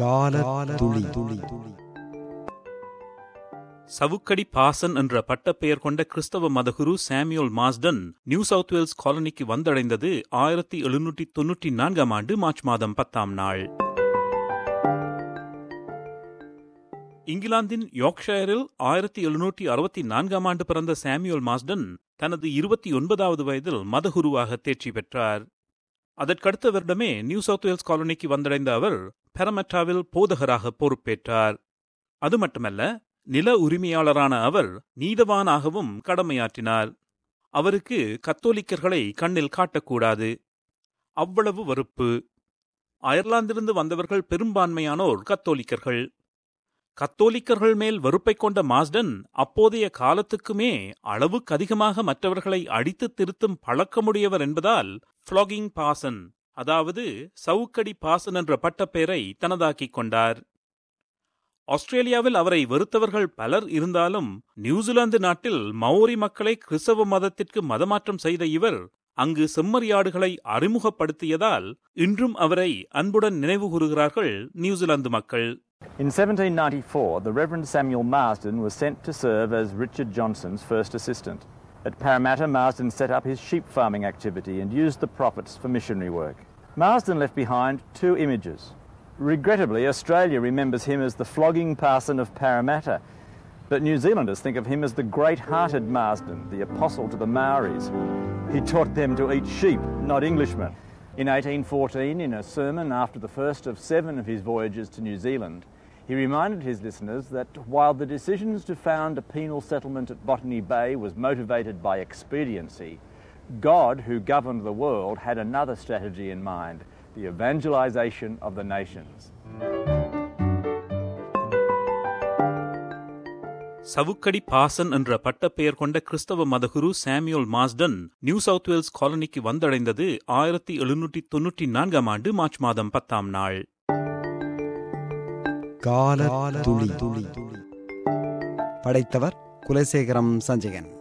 கால துளி துளி சவுக்கடி பாசன் என்ற பட்டப்பெயர் கொண்ட கிறிஸ்தவ மதகுரு Samuel Marsden New South Wales காலனிக்கு வந்தடைந்தது ஆயிரத்தி எழுநூற்றி தொன்னூற்றி நான்காம் ஆண்டு மார்ச் மாதம் பத்தாம் நாள் இங்கிலாந்தின் யோர்க்ஷயரில் ஆயிரத்தி எழுநூற்றி அறுபத்தி நான்காம் ஆண்டு பிறந்த சாமியோல் மாஸ்டன் தனது இருபத்தி ஒன்பதாவது வயதில் மதகுருவாக தேர்ச்சி பெற்றார் அதற்கடுத்த வருடமே நியூ சவுத் வேல்ஸ் காலனிக்கு வந்தடைந்த அவர் பெரமெட்டாவில் போதகராக பொறுப்பேற்றார் அது மட்டுமல்ல நில உரிமையாளரான அவர் நீதவானாகவும் கடமையாற்றினார் அவருக்கு கத்தோலிக்கர்களை கண்ணில் காட்டக்கூடாது அவ்வளவு வெறுப்பு அயர்லாந்திலிருந்து வந்தவர்கள் பெரும்பான்மையானோர் கத்தோலிக்கர்கள் கத்தோலிக்கர்கள் மேல் வெறுப்பை கொண்ட மாஸ்டன் அப்போதைய காலத்துக்குமே அளவுக்கு அதிகமாக மற்றவர்களை அடித்து திருத்தும் பழக்கமுடையவர் என்பதால் ஃப்ளாகிங் பாசன் அதாவது சவுக்கடி பாசன் என்ற பட்டப்பெயரை தனதாக்கிக் கொண்டார் ஆஸ்திரேலியாவில் அவரை வெறுத்தவர்கள் பலர் இருந்தாலும் நியூசிலாந்து நாட்டில் மௌரி மக்களை கிறிஸ்தவ மதத்திற்கு மதமாற்றம் செய்த இவர் அங்கு செம்மறியாடுகளை அறிமுகப்படுத்தியதால் இன்றும் அவரை அன்புடன் நினைவு கூறுகிறார்கள் நியூசிலாந்து மக்கள் In 1794, the Reverend Samuel Marsden was sent to serve as Richard Johnson's first assistant. At Parramatta, Marsden set up his sheep farming activity and used the profits for missionary work. Marsden left behind two images. Regrettably, Australia remembers him as the flogging parson of Parramatta, but New Zealanders think of him as the great hearted Marsden, the apostle to the Maoris. He taught them to eat sheep, not Englishmen. In 1814, in a sermon after the first of seven of his voyages to New Zealand, he reminded his listeners that while the decisions to found a penal settlement at Botany Bay was motivated by expediency, God, who governed the world, had another strategy in mind the evangelization of the nations. சவுக்கடி பாசன் என்ற பட்டப்பெயர் கொண்ட கிறிஸ்தவ மதகுரு Samuel Marsden New South Wales காலனிக்கு வந்தடைந்தது ஆயிரத்தி எழுநூற்றி தொன்னூற்றி நான்காம் ஆண்டு மார்ச் மாதம் பத்தாம் நாள் கால துளி துளி படைத்தவர் குலசேகரம் சஞ்சயன்